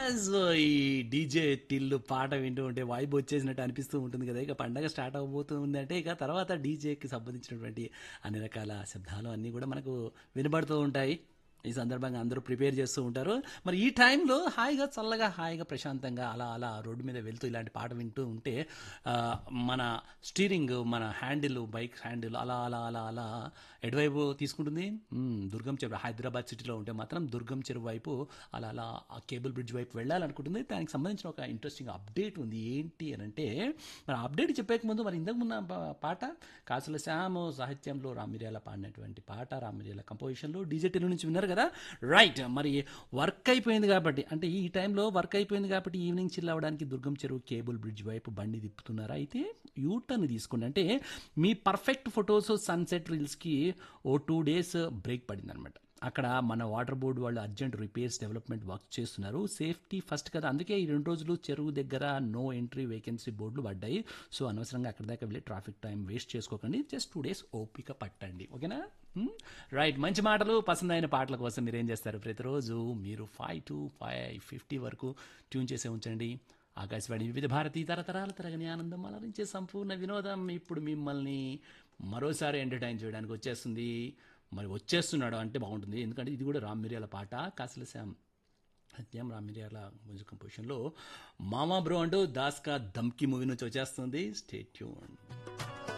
yes ఈ DJ Tillu పాట వింటూ ఉంటే వైబ్ వచ్చేసినట్టు అనిపిస్తూ ఉంటుంది కదా ఇక పండగ స్టార్ట్ అవబోతుంది అంటే ఇక తర్వాత డీజేకి సంబంధించినటువంటి అన్ని రకాల శబ్దాలు అన్నీ కూడా మనకు వినబడుతూ ఉంటాయి ఈ సందర్భంగా అందరూ ప్రిపేర్ చేస్తూ ఉంటారు మరి ఈ టైంలో హాయిగా చల్లగా హాయిగా ప్రశాంతంగా అలా అలా రోడ్డు మీద వెళ్తూ ఇలాంటి పాట వింటూ ఉంటే ఆ, మన స్టీరింగ్ మన హ్యాండిల్ బైక్ హ్యాండిల్ అలా అలా అలా అలా ఎటువైపు తీసుకుంటుంది మ్మ్, దుర్గం చెరువు హైదరాబాద్ సిటీలో ఉంటే మాత్రం దుర్గం చెరువు వైపు అలా అలా ఆ కేబుల్ బ్రిడ్జ్ వైపు వెళ్ళాలనుకుంటుంది దానికి సంబంధించిన ఒక ఇంట్రెస్టింగ్ అప్డేట్ ఉంది ఏంటి అని అంటే మరి అప్డేట్ చెప్పేక ముందు మరి ఇంతకు ముందు పా- పాట కాసుల శ్యామ్ సాహిత్యంలో రామిర్యాల పాడినటువంటి పాట రామిర్యాల కంపోజిషన్లో డిజిటల్ నుంచి విన్నారు కదా రైట్ మరి వర్క్ అయిపోయింది కాబట్టి అంటే ఈ టైంలో వర్క్ అయిపోయింది కాబట్టి ఈవినింగ్ చిల్ అవ్వడానికి దుర్గం చెరువు కేబుల్ బ్రిడ్జ్ వైపు బండి తిప్పుతున్నారు అయితే యూటర్న్ తీసుకోండి అంటే మీ పర్ఫెక్ట్ ఫొటోస్ సన్సెట్ రీల్స్కి ఓ టూ డేస్ బ్రేక్ పడింది అనమాట అక్కడ మన వాటర్ బోర్డు వాళ్ళు అర్జెంట్ రిపేర్స్ డెవలప్మెంట్ వర్క్ చేస్తున్నారు సేఫ్టీ ఫస్ట్ కదా అందుకే ఈ రెండు రోజులు చెరువు దగ్గర నో ఎంట్రీ వేకెన్సీ బోర్డులు పడ్డాయి సో అనవసరంగా అక్కడ దాకా వెళ్ళి ట్రాఫిక్ టైం వేస్ట్ చేసుకోకండి జస్ట్ టూ డేస్ ఓపిక పట్టండి ఓకేనా రైట్ మంచి మాటలు పసందైన పాటల కోసం మీరు ఏం చేస్తారు ప్రతిరోజు మీరు ఫైవ్ టు ఫైవ్ ఫిఫ్టీ వరకు ట్యూన్ చేసే ఉంచండి ఆకాశవాణి వివిధ భారతి తరతరాల తరగని ఆనందం అలరించే సంపూర్ణ వినోదం ఇప్పుడు మిమ్మల్ని మరోసారి ఎంటర్టైన్ చేయడానికి వచ్చేస్తుంది మరి వచ్చేస్తున్నాడు అంటే బాగుంటుంది ఎందుకంటే ఇది కూడా రామ్ మిరియాల పాట కాసల శ్యామ్ సత్యం రామ్ మిరియాల మ్యూజిక్ కంపోజిషన్లో మామా బ్రో అంటూ దాస్కా దమ్కి మూవీ నుంచి వచ్చేస్తుంది స్టేట్ ట్యూన్